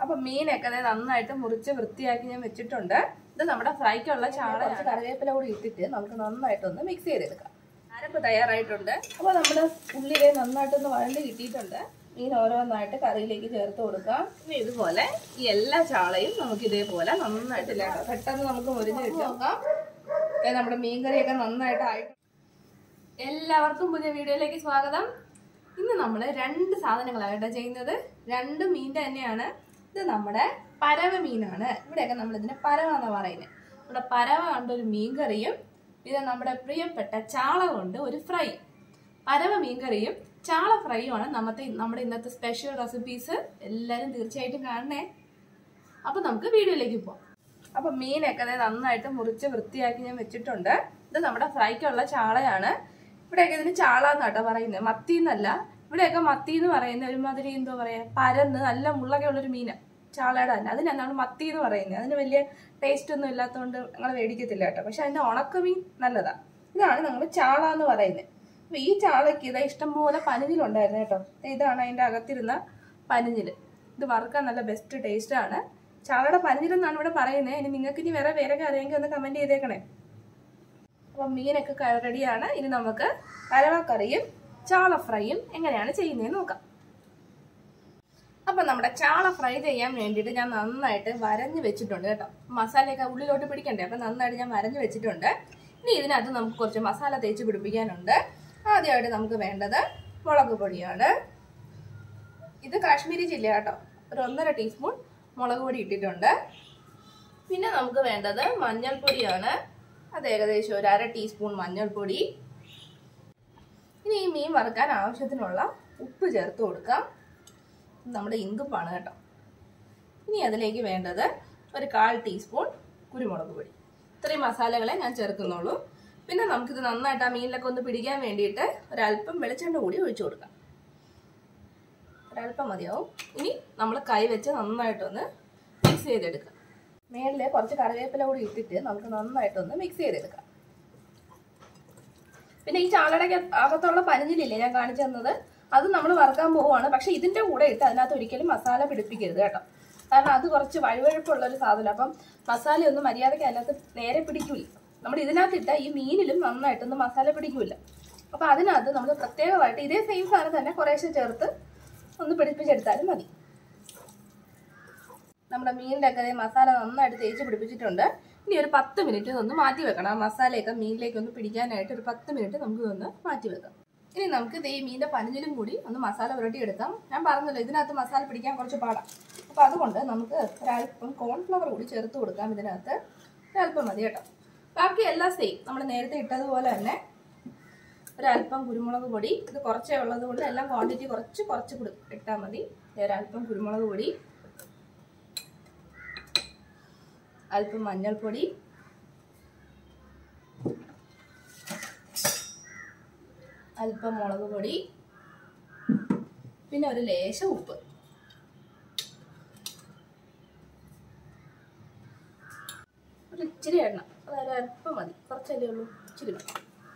അപ്പൊ മീനൊക്കെ ദേ നന്നായിട്ട് മുറിച്ച് വൃത്തിയാക്കി ഞാൻ വെച്ചിട്ടുണ്ട് ഇത് നമ്മുടെ ഫ്രൈക്കുള്ള ചാള കുറച്ച് കറിവേപ്പില കൂടി ഇട്ടിട്ട് നമുക്ക് നന്നായിട്ടൊന്ന് മിക്സ് ചെയ്തെടുക്കാം അരപ്പ് തയ്യാറായിട്ടുണ്ട് അപ്പോൾ നമ്മുടെ ഉള്ളിലെ നന്നായിട്ടൊന്ന് വഴണ്ട് കിട്ടിയിട്ടുണ്ട് മീൻ ഓരോന്നായിട്ട് കറിയിലേക്ക് ചേർത്ത് കൊടുക്കാം ഇനി ഇതുപോലെ ഈ എല്ലാ ചാളയും നമുക്ക് ഇതേപോലെ നന്നായിട്ട് ഇല്ലാട്ടോ പെട്ടെന്ന് നമുക്ക് മുരിഞ്ഞ് കിട്ടി നോക്കാം ദേ നമ്മുടെ മീൻ കറിയൊക്കെ നന്നായിട്ട് ആയിട്ട് എല്ലാവർക്കും പുതിയ വീഡിയോയിലേക്ക് സ്വാഗതം ഇന്ന് നമ്മൾ രണ്ട് സാധനങ്ങളാണ് കേട്ടോ ചെയ്യുന്നത് രണ്ട് മീൻ്റെ തന്നെയാണ് ഇത് നമ്മുടെ പരവ മീനാണ് ഇവിടെയൊക്കെ നമ്മൾ ഇതിനെ പരവ എന്ന് പറയുന്നത് നമ്മുടെ പരവ കൊണ്ട് ഒരു മീൻ കറിയും ഇത് നമ്മുടെ പ്രിയപ്പെട്ട ചാള കൊണ്ട് ഒരു ഫ്രൈ പരവ മീൻ കറിയും ചാള ഫ്രൈയും ആണ് നമ്മുടെ നമ്മുടെ ഇന്നത്തെ സ്പെഷ്യൽ റെസിപ്പീസ് എല്ലാവരും തീർച്ചയായിട്ടും കാണണേ അപ്പൊ നമുക്ക് വീഡിയോയിലേക്ക് പോവാം അപ്പൊ മീനൊക്കെ ദേ നന്നായിട്ട് മുറിച്ച് വൃത്തിയാക്കി ഞാൻ വെച്ചിട്ടുണ്ട് ഇത് നമ്മുടെ ഫ്രൈക്കുള്ള ചാളയാണ് ഇവിടെയൊക്കെ ഇതിന് ചാള എന്നാട്ടോ പറയുന്നത് മത്തി എന്നല്ല ഇവിടെയൊക്കെ മത്തി എന്ന് പറയുന്നത് ഒരുമാതിരി എന്തോ പറയാ പരന്ന് നല്ല മുള്ളൊക്കെ ഉള്ളൊരു മീന ചാളയുടെ തന്നെ അതിനാണ് നമ്മൾ മത്തി എന്ന് പറയുന്നത് അതിന് വലിയ ടേസ്റ്റ് ഒന്നും ഇല്ലാത്തതുകൊണ്ട് ഞങ്ങൾ മേടിക്കത്തില്ല കേട്ടോ പക്ഷെ അതിന്റെ ഉണക്കമീൻ നല്ലതാ ഇതാണ് നമ്മൾ ചാള എന്ന് പറയുന്നത് അപ്പൊ ഈ ചാളയ്ക്ക് ഇതാ ഇഷ്ടംപോലെ പനിഞ്ഞിലുണ്ടായിരുന്നു കേട്ടോ ദേ ഇതാണ് അതിന്റെ അകത്തിരുന്ന പനിഞ്ഞില് ഇത് വറുക്കാൻ നല്ല ബെസ്റ്റ് ടേസ്റ്റ് ആണ് ചാളയുടെ പനിഞ്ഞിലെന്നാണ് ഇവിടെ പറയുന്നത് ഇനി നിങ്ങൾക്ക് ഇനി വേറെ പേരൊക്കെ അറിയാമെങ്കിൽ ഒന്ന് കമന്റ് ചെയ്തേക്കണേ അപ്പം മീനൊക്കെ ക- റെഡിയാണ് ഇനി നമുക്ക് കരവക്കറിയും ചാള ഫ്രൈയും എങ്ങനെയാണ് ചെയ്യുന്നതെന്ന് നോക്കാം അപ്പം നമ്മുടെ ചാള ഫ്രൈ ചെയ്യാൻ വേണ്ടിയിട്ട് ഞാൻ നന്നായിട്ട് വരഞ്ഞ് വെച്ചിട്ടുണ്ട് കേട്ടോ മസാലയൊക്കെ ഉള്ളിലോട്ട് പിടിക്കണ്ടേ അപ്പം നന്നായിട്ട് ഞാൻ വരഞ്ഞ് വെച്ചിട്ടുണ്ട് ഇനി ഇതിനകത്ത് നമുക്ക് കുറച്ച് മസാല തേച്ച് പിടിപ്പിക്കാനുണ്ട് ആദ്യമായിട്ട് നമുക്ക് വേണ്ടത് മുളക് പൊടിയാണ് ഇത് കാശ്മീരി ചില്ലി കേട്ടോ ഒരു ഒന്നര ടീസ്പൂൺ മുളക് പൊടി ഇട്ടിട്ടുണ്ട് പിന്നെ നമുക്ക് വേണ്ടത് മഞ്ഞൾപ്പൊടിയാണ് അത് ഏകദേശം ഒരു അര ടീസ്പൂൺ മഞ്ഞൾപ്പൊടി ഇനി ഈ മീൻ വറുക്കാൻ ആവശ്യത്തിനുള്ള ഉപ്പ് ചേർത്ത് കൊടുക്കാം ഇത് നമ്മുടെ ഇങ്കുപ്പാണ് കേട്ടോ ഇനി അതിലേക്ക് വേണ്ടത് ഒരു കാൽ ടീസ്പൂൺ കുരുമുളക് പൊടി ഇത്രയും മസാലകളെ ഞാൻ ചേർക്കുന്നുള്ളൂ പിന്നെ നമുക്കിത് നന്നായിട്ട് ആ മീനിലൊക്കെ ഒന്ന് പിടിക്കാൻ വേണ്ടിയിട്ട് ഒരല്പം വെളിച്ചെണ്ണ കൂടി ഒഴിച്ചു കൊടുക്കാം ഒരല്പം മതിയാവും ഇനി നമ്മൾ കൈ വെച്ച് നന്നായിട്ടൊന്ന് മിക്സ് ചെയ്തെടുക്കാം മേളിൽ കുറച്ച് കറിവേപ്പില കൂടി ഇട്ടിട്ട് നമുക്ക് നന്നായിട്ടൊന്ന് മിക്സ് ചെയ്തെടുക്കാം പിന്നെ ഈ ചാളയുടെ അകത്തുള്ള പനഞ്ഞിലില്ലേ ഞാൻ കാണിച്ചു തന്നത് അത് നമ്മൾ വറുക്കാൻ പോവുകയാണ് പക്ഷെ ഇതിന്റെ കൂടെ ഇട്ട് അതിനകത്ത് ഒരിക്കലും മസാല പിടിപ്പിക്കരുത് കേട്ടോ കാരണം അത് കുറച്ച് വഴുവഴുപ്പുള്ള ഒരു സാധനം അപ്പം മസാല ഒന്നും മര്യാദയ്ക്ക് അതിനകത്ത് നേരെ പിടിക്കൂല നമ്മൾ ഇതിനകത്ത് ഇട്ട ഈ മീനിലും നന്നായിട്ടൊന്നും മസാല പിടിക്കൂല അപ്പൊ അതിനകത്ത് നമ്മൾ പ്രത്യേകമായിട്ട് ഇതേ സെയിം സാധനം തന്നെ കുറേശ്ശെ ചേർത്ത് ഒന്ന് പിടിപ്പിച്ചെടുത്താലും മതി നമ്മുടെ മീനിൻ്റെ ഒക്കെ മസാല നന്നായിട്ട് തേച്ച് പിടിപ്പിച്ചിട്ടുണ്ട് ഇനി ഒരു പത്ത് മിനിറ്റ് ഒന്ന് മാറ്റി വെക്കണം ആ മസാലയൊക്കെ മീനിലേക്ക് ഒന്ന് പിടിക്കാനായിട്ട് ഒരു പത്ത് മിനിറ്റ് നമുക്ക് ഒന്ന് മാറ്റി വെക്കാം ഇനി നമുക്ക് ദേ ഈ മീനിന്റെ പനഞ്ഞിലും കൂടി ഒന്ന് മസാല പുരട്ടി എടുക്കാം ഞാൻ പറഞ്ഞല്ലോ ഇതിനകത്ത് മസാല പിടിക്കാൻ കുറച്ച് പാടാം അപ്പോൾ അതുകൊണ്ട് നമുക്ക് ഒരല്പം കോൺഫ്ലവർ കൂടി ചേർത്ത് കൊടുക്കാം ഇതിനകത്ത് ഒരല്പം മതി കേട്ടോ ബാക്കി എല്ലാം സെയിം നമ്മൾ നേരത്തെ ഇട്ടതുപോലെ തന്നെ ഒരല്പം കുരുമുളക് പൊടി ഇത് കുറച്ചേ ഉള്ളത് കൊണ്ട് എല്ലാം ക്വാണ്ടിറ്റി കുറച്ച് കുറച്ച് കൊടു ഇട്ടാൽ മതി ദേ ഒരല്പം കുരുമുളക് പൊടി അല്പം മഞ്ഞൾപ്പൊടി അല്പം മുളക് പൊടി പിന്നെ ഒരു ലേശം ഉപ്പ് ഒരു ഇച്ചിരി എണ്ണ അതായത് അല്പം മതി കുറച്ചല്ലേ ഉള്ളൂ ഇച്ചിരി മതി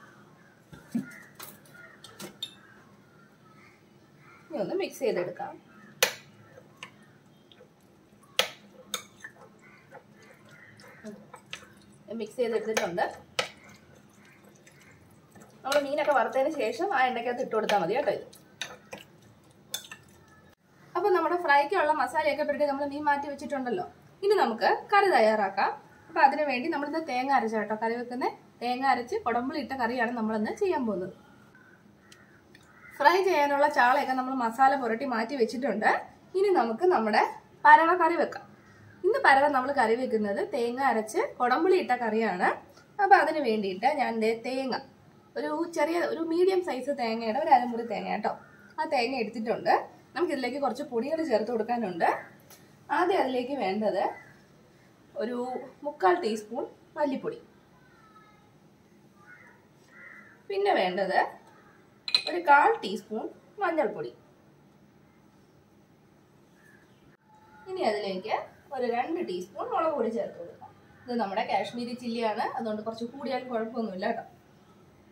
ഇനി ഒന്ന് മിക്സ് ചെയ്തെടുക്കാം മിക്സ് ചെയ്തെടുത്തിട്ടുണ്ട് നമ്മൾ മീനൊക്കെ വറുത്തതിന് ശേഷം ആ എണ്ണയ്ക്കകത്ത് ഇട്ട് കൊടുത്താൽ മതി കേട്ടോ ഇത് അപ്പൊ നമ്മുടെ ഫ്രൈക്കുള്ള മസാലയൊക്കെ പുരട്ടി നമ്മൾ മീൻ മാറ്റി വെച്ചിട്ടുണ്ടല്ലോ ഇനി നമുക്ക് കറി തയ്യാറാക്കാം അപ്പൊ അതിനു വേണ്ടി നമ്മളിന്ന് തേങ്ങ അരച്ച കേട്ടോ കറി വെക്കുന്നത് തേങ്ങ അരച്ച് കുടമ്പുളി ഇട്ട കറിയാണ് നമ്മളിന്ന് ചെയ്യാൻ പോകുന്നത് ഫ്രൈ ചെയ്യാനുള്ള ചാളയൊക്കെ നമ്മൾ മസാല പുരട്ടി മാറ്റി വെച്ചിട്ടുണ്ട് ഇനി നമുക്ക് നമ്മുടെ പരവ കറി വെക്കാം ഇന്ന് പരവ നമ്മൾ കറി വെക്കുന്നത് തേങ്ങ അരച്ച് കുടമ്പുളി ഇട്ട കറിയാണ് അപ്പൊ അതിന് വേണ്ടിയിട്ട് ഞാൻ ദേ തേങ്ങ ഒരു ചെറിയ ഒരു മീഡിയം സൈസ് തേങ്ങയുടെ ഒരു അരമുറി തേങ്ങ കേട്ടോ ആ തേങ്ങ എടുത്തിട്ടുണ്ട് നമുക്ക് ഇതിലേക്ക് കുറച്ച് പൊടികൾ ചേർത്ത് കൊടുക്കാനുണ്ട് ആദ്യം അതിലേക്ക് വേണ്ടത് ഒരു മുക്കാൽ ടീസ്പൂൺ മല്ലിപ്പൊടി പിന്നെ വേണ്ടത് ഒരു കാൽ ടീസ്പൂൺ മഞ്ഞൾപ്പൊടി ഇനി അതിലേക്ക് ഒരു രണ്ട് ടീസ്പൂൺ മുളക് പൊടി ചേർത്ത് കൊടുക്കാം ഇത് നമ്മുടെ കാശ്മീരി ചില്ലിയാണ് അതുകൊണ്ട് കുറച്ച് കൂടിയാൽ കുഴപ്പമൊന്നുമില്ല കേട്ടോ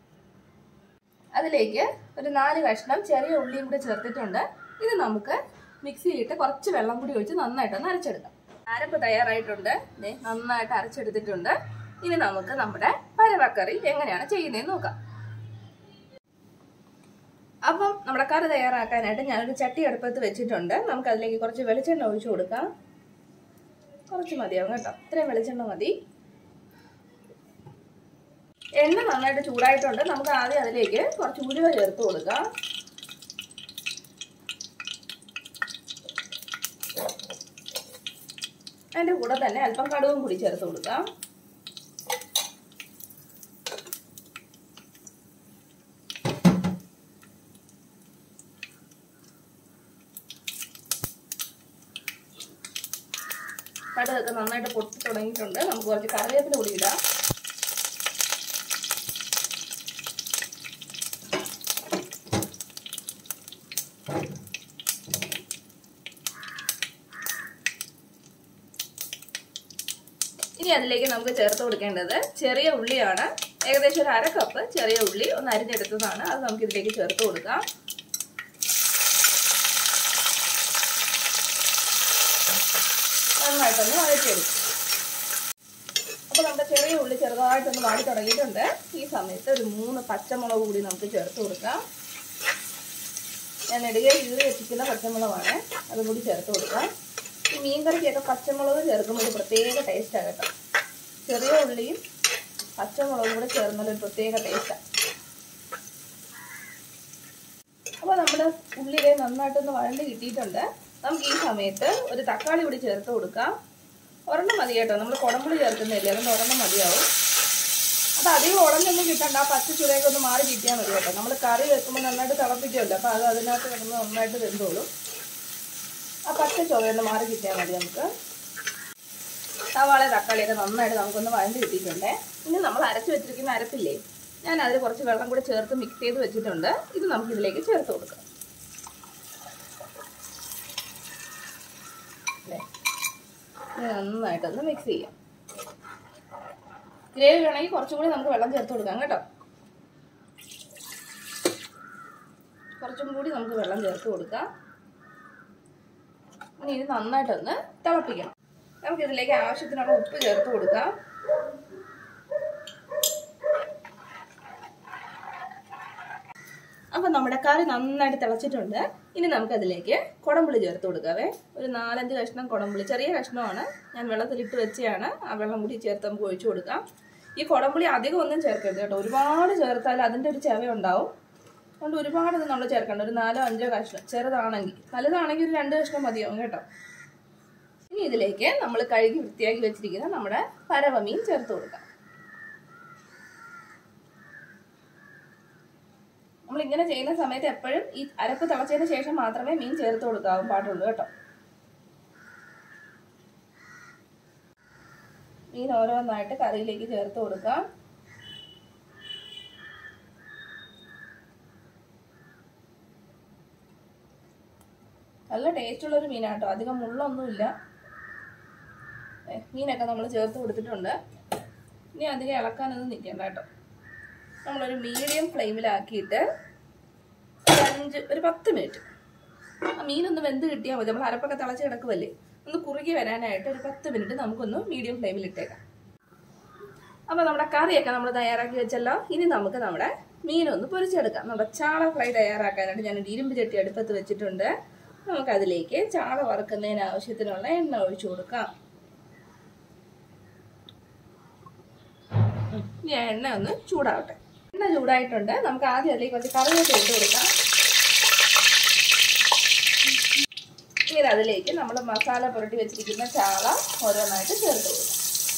അതിലേക്ക് ഒരു നാല് കഷ്ണം ചെറിയ ഉള്ളിയും കൂടെ ചേർത്തിട്ടുണ്ട് ഇത് നമുക്ക് മിക്സിയിലിട്ട് കുറച്ച് വെള്ളം കൂടി ഒഴിച്ച് നന്നായിട്ടൊന്ന് അരച്ചെടുക്കാം അരപ്പ് തയ്യാറായിട്ടുണ്ട് ദേ നന്നായിട്ട് അരച്ചെടുത്തിട്ടുണ്ട് ഇനി നമുക്ക് നമ്മുടെ പരവക്കറി എങ്ങനെയാണ് ചെയ്യുന്നതെന്ന് നോക്കാം അപ്പം നമ്മുടെ കറി തയ്യാറാക്കാനായിട്ട് ഞാനൊരു ചട്ടി അടുപ്പത്ത് വെച്ചിട്ടുണ്ട് നമുക്ക് അതിലേക്ക് കുറച്ച് വെളിച്ചെണ്ണ ഒഴിച്ചു കൊടുക്കാം കുറച്ച് മതിയാവും കേട്ടോ ഇത്രയും വെളിച്ചെണ്ണ മതി എണ്ണ നന്നായിട്ട് ചൂടായിട്ടുണ്ട് നമുക്ക് ആദ്യം അതിലേക്ക് കുറച്ച് ഉലുവ ചേർത്ത് കൊടുക്കാം അതിൻ്റെ കൂടെ തന്നെ അല്പം കടുവും കൂടി ചേർത്ത് കൊടുക്കാം കടുകൊക്കെ നന്നായിട്ട് പൊട്ടി തുടങ്ങിയിട്ടുണ്ട് നമുക്ക് കുറച്ച് കറിവേപ്പില കൂടി ഇടാം ഇനി അതിലേക്ക് നമുക്ക് ചേർത്ത് കൊടുക്കേണ്ടത് ചെറിയ ഉള്ളിയാണ് ഏകദേശം ഒരു അര കപ്പ് ചെറിയ ഉള്ളി ഒന്ന് അരിഞ്ഞെടുത്തതാണ് അത് നമുക്ക് ഇതിലേക്ക് ചേർത്ത് കൊടുക്കാം നന്നായിട്ടൊന്ന് വഴറ്റിയെടുക്കും അപ്പോൾ നമ്മുടെ ചെറിയ ഉള്ളി ചെറുതായിട്ടൊന്ന് വാടി തുടങ്ങിയിട്ടുണ്ട് ഈ സമയത്ത് ഒരു മൂന്ന് പച്ചമുളക് കൂടി നമുക്ക് ചേർത്ത് കൊടുക്കാം ഞാൻ ഇടുകയെ കീറി വെച്ചിരിക്കുന്ന പച്ചമുളകാണ് അതും കൂടി ചേർത്ത് കൊടുക്കാം ഈ മീൻ കറിക്കൊക്കെ പച്ചമുളക് ചേർക്കുമ്പോൾ ഒരു പ്രത്യേക ടേസ്റ്റാണ് കേട്ടോ ചെറിയ ഉള്ളിയും പച്ചമുളകും കൂടെ ചേർന്നാൽ ഒരു പ്രത്യേക ടേസ്റ്റാണ് അപ്പോൾ നമ്മുടെ ഉള്ളിലെ നന്നായിട്ടൊന്ന് വഴണ്ട് കിട്ടിയിട്ടുണ്ട് നമുക്ക് ഈ സമയത്ത് ഒരു തക്കാളി കൂടി ചേർത്ത് കൊടുക്കാം ഒരെണ്ണം മതി കേട്ടോ നമ്മൾ കുടമ്പുളി ചേർക്കുന്നില്ലേ അതുകൊണ്ട് ഒരെണ്ണം മതിയാവും അത് അധികം ഉടഞ്ഞൊന്നും കിട്ടണ്ട ആ പച്ച ചുരയൊക്കെ ഒന്ന് മാറി കിട്ടിയാൽ മതി കേട്ടോ നമ്മൾ കറി വെക്കുമ്പോൾ നന്നായിട്ട് തിളപ്പിക്കുമല്ലോ അപ്പോൾ അത് അതിനകത്ത് കിടന്ന് നന്നായിട്ട് വെന്തോളും ആ പച്ച ചുവയൊന്ന് മാറി കിട്ടിയാൽ മതി നമുക്ക് സവാള തക്കാളിയൊക്കെ നന്നായിട്ട് നമുക്കൊന്ന് വഴണ്ട് കിട്ടിയിട്ടുണ്ട് ഇനി നമ്മൾ അരച്ച് വെച്ചിരിക്കുന്ന അരപ്പില്ലേ ഞാൻ അതിൽ കുറച്ച് വെള്ളം കൂടി ചേർത്ത് മിക്സ് ചെയ്ത് വെച്ചിട്ടുണ്ട് ഇത് നമുക്ക് ഇതിലേക്ക് ചേർത്ത് കൊടുക്കാം നന്നായിട്ടൊന്ന് മിക്സ് ചെയ്യാം ഗ്രേവി വേണമെങ്കിൽ കുറച്ചും കൂടി നമുക്ക് വെള്ളം ചേർത്ത് കൊടുക്കാം കേട്ടോ കുറച്ചും കൂടി നമുക്ക് വെള്ളം ചേർത്ത് കൊടുക്കാം ഇനി ഇത് നന്നായിട്ടൊന്ന് തിളപ്പിക്കണം നമുക്ക് ഇതിലേക്ക് ആവശ്യത്തിനുള്ള ഉപ്പ് ചേർത്ത് കൊടുക്കാം അപ്പം നമ്മുടെ കറി നന്നായിട്ട് തിളച്ചിട്ടുണ്ട് ഇനി നമുക്ക് അതിലേക്ക് കുടംപുളി ചേർത്ത് കൊടുക്കാവേ ഒരു നാലഞ്ച് കഷ്ണം കുടംപുളി ചെറിയ കഷ്ണമാണ് ഞാൻ വെള്ളത്തിലിട്ട് വെച്ചാണ് ആ വെള്ളം കൂടി ചേർത്ത് നമുക്ക് ഒഴിച്ചു കൊടുക്കാം ഈ കുടംപുളി അധികം ഒന്നും ചേർക്കരുത് കേട്ടോ ഒരുപാട് ചേർത്താൽ അതിൻ്റെ ഒരു ചെവ ഉണ്ടാവും അതുകൊണ്ട് ഒരുപാട് ഇത് നമ്മൾ ചേർക്കണ്ട ഒരു നാലോ അഞ്ചോ കഷ്ണം ചെറുതാണെങ്കിൽ വലുതാണെങ്കിൽ ഒരു രണ്ട് കഷ്ണം മതിയാവും കേട്ടോ ഇനി ഇതിലേക്ക് നമ്മൾ കഴുകി വൃത്തിയാക്കി വെച്ചിരിക്കുന്ന നമ്മുടെ പരവമീൻ ചേർത്ത് കൊടുക്കാം നമ്മൾ ഇങ്ങനെ ചെയ്യുന്ന സമയത്ത് എപ്പോഴും ഈ അരപ്പ് തിളച്ചതിന് ശേഷം മാത്രമേ മീൻ ചേർത്ത് കൊടുക്കാവും പാടുള്ളൂ കേട്ടോ മീൻ ഓരോന്നായിട്ട് കറിയിലേക്ക് ചേർത്ത് കൊടുക്കാം നല്ല ടേസ്റ്റുള്ള ഒരു മീനാട്ടോ അധികം മുള്ളൊന്നുമില്ല ഏ, മീനൊക്കെ നമ്മൾ ചേർത്ത് കൊടുത്തിട്ടുണ്ട് ഇനി അധികം ഇളക്കാനൊന്നും നിൽക്കണ്ട കേട്ടോ നമ്മളൊരു മീഡിയം ഫ്ലെയിമിലാക്കിയിട്ട് ഒരു അഞ്ച് ഒരു പത്ത് മിനിറ്റ് ആ മീനൊന്ന് വെന്ത് കിട്ടിയാൽ മതി നമ്മൾ അരപ്പൊക്കെ തിളച്ച് കിടക്കുമല്ലേ ഒന്ന് കുറുകി വരാനായിട്ട് ഒരു പത്ത് മിനിറ്റ് നമുക്കൊന്ന് മീഡിയം ഫ്ലെയിമിൽ ഇട്ടേക്കാം അപ്പോൾ നമ്മുടെ കറിയൊക്കെ നമ്മൾ തയ്യാറാക്കി വെച്ചല്ലോ ഇനി നമുക്ക് നമ്മുടെ മീനൊന്ന് പൊരിച്ചെടുക്കാം നമ്മുടെ ചാള ഫ്രൈ തയ്യാറാക്കാനായിട്ട് ഞാൻ ഒരു ഇരുമ്പ് ചട്ടി അടുപ്പത്ത് വെച്ചിട്ടുണ്ട് നമുക്കതിലേക്ക് ചാള വറുക്കുന്നതിന് ആവശ്യത്തിനുള്ള എണ്ണ ഒഴിച്ചു കൊടുക്കാം ഇനി ആ എണ്ണ ഒന്ന് ചൂടാവട്ടെ എണ്ണ ചൂടായിട്ടുണ്ട് നമുക്ക് ആദ്യം അതിലേക്ക് കുറച്ച് കറിവേപ്പില ഇട്ട് കൊടുക്കാം ഇനി അതിലേക്ക് നമ്മൾ മസാല പുരട്ടി വെച്ചിരിക്കുന്ന ചാള ഓരോന്നായിട്ട് ചേർത്ത് കൊടുക്കാം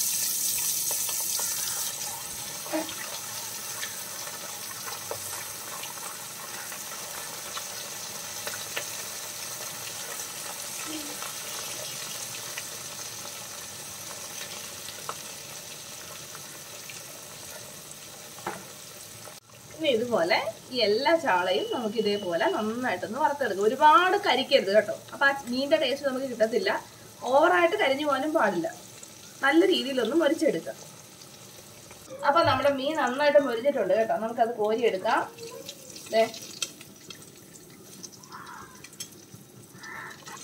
ഇനി ഇതുപോലെ ഈ എല്ലാ ചാളയും നമുക്ക് ഇതേപോലെ നന്നായിട്ടൊന്ന് വറുത്തെടുക്കും ഒരുപാട് കരിക്കരുത് കേട്ടോ അപ്പൊ ആ മീനിന്റെ ടേസ്റ്റ് നമുക്ക് കിട്ടത്തില്ല ഓവറായിട്ട് കരിഞ്ഞു പോകാനും പാടില്ല നല്ല രീതിയിലൊന്ന് മൊരിച്ചെടുക്കാം അപ്പൊ നമ്മുടെ മീൻ നന്നായിട്ട് മൊരിഞ്ഞിട്ടുണ്ട് കേട്ടോ നമുക്കത് കോരിയെടുക്കാം ദേ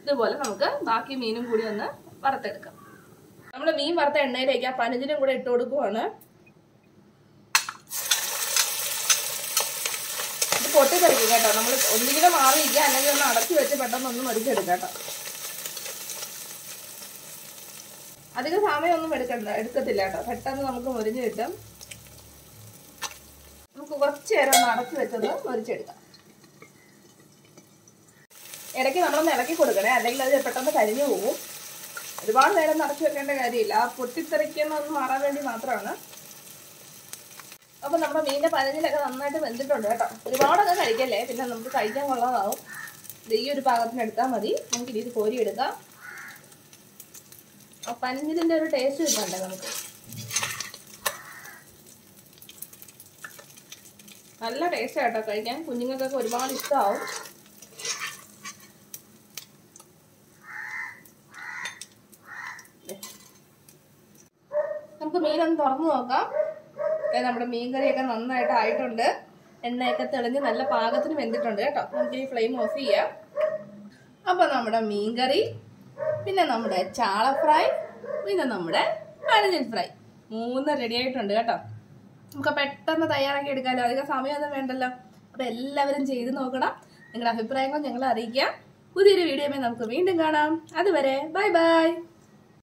ഇതുപോലെ നമുക്ക് ബാക്കി മീനും കൂടി ഒന്ന് വറുത്തെടുക്കാം നമ്മൾ മീൻ വറുത്ത എണ്ണയിലേക്ക് ആ പനഞ്ചിനും കൂടെ ഇട്ട് കൊടുക്കുവാണ് ഇത് പൊട്ടിത്തെറിക്കും കേട്ടോ നമ്മൾ ഒന്നുകിലും മാറിയില്ല അല്ലെങ്കിൽ ഒന്ന് അടച്ചു വെച്ച് പെട്ടെന്ന് ഒന്ന് മരിച്ചെടുക്കാം കേട്ടോ അധികം സമയമൊന്നും എടുക്കണ്ട എടുക്കത്തില്ല കേട്ടോ പെട്ടെന്ന് നമുക്ക് മുരിഞ്ഞ് കിട്ടും നമുക്ക് കുറച്ച് നേരം ഒന്ന് അടച്ചു വെച്ചൊന്ന് മുരിച്ചെടുക്കാം ഇടയ്ക്ക് നമ്മളൊന്ന് ഇളക്കി കൊടുക്കണേ അല്ലെങ്കിൽ അത് പെട്ടെന്ന് കരിഞ്ഞു പോകും ഒരുപാട് നേരം നടച്ചു വെക്കേണ്ട കാര്യമില്ല ആ പൊട്ടിത്തെറിക്കുന്ന ഒന്ന് മാറാൻ വേണ്ടി മാത്രമാണ് അപ്പൊ നമ്മുടെ മീനിന്റെ പനഞ്ഞിലൊക്കെ നന്നായിട്ട് വെന്തിട്ടുണ്ട് കേട്ടോ ഒരുപാടൊക്കെ കഴിക്കല്ലേ പിന്നെ നമുക്ക് കഴിക്കാൻ കൊള്ളാതാവും ഇത് ഈ ഒരു പാകത്തിന് എടുത്താൽ മതി നമുക്ക് ഇത് കോരി എടുക്കാം ആ പനഞ്ഞിലിന്റെ ഒരു ടേസ്റ്റ് കിട്ടണ്ടേ നമുക്ക് നല്ല ടേസ്റ്റ് കേട്ടോ കഴിക്കാൻ കുഞ്ഞുങ്ങൾക്കൊക്കെ ഒരുപാട് ഇഷ്ടമാവും നമുക്ക് മീനൊന്ന് തുറന്നു നോക്കാം ദേ നമ്മുടെ മീൻ കറിയൊക്കെ നന്നായിട്ട് ആയിട്ടുണ്ട് എണ്ണയൊക്കെ തെളിഞ്ഞ് നല്ല പാകത്തിന് വെന്തിട്ടുണ്ട് കേട്ടോ നമുക്ക് ഈ ഫ്ലെയിം ഓഫ് ചെയ്യാം അപ്പൊ നമ്മുടെ മീൻ കറി പിന്നെ നമ്മുടെ ചാള ഫ്രൈ പിന്നെ നമ്മുടെ പനഞ്ഞിൽ ഫ്രൈ മൂന്ന് റെഡി ആയിട്ടുണ്ട് കേട്ടോ നമുക്ക് പെട്ടെന്ന് തയ്യാറാക്കി എടുക്കാമല്ലോ അധികം സമയമൊന്നും വേണ്ടല്ലോ അപ്പൊ എല്ലാവരും ചെയ്ത് നോക്കണം നിങ്ങളുടെ അഭിപ്രായങ്ങൾ ഞങ്ങളെ അറിയിക്കാം പുതിയൊരു വീഡിയോയിൽ നമുക്ക് വീണ്ടും കാണാം അതുവരെ ബൈ ബൈ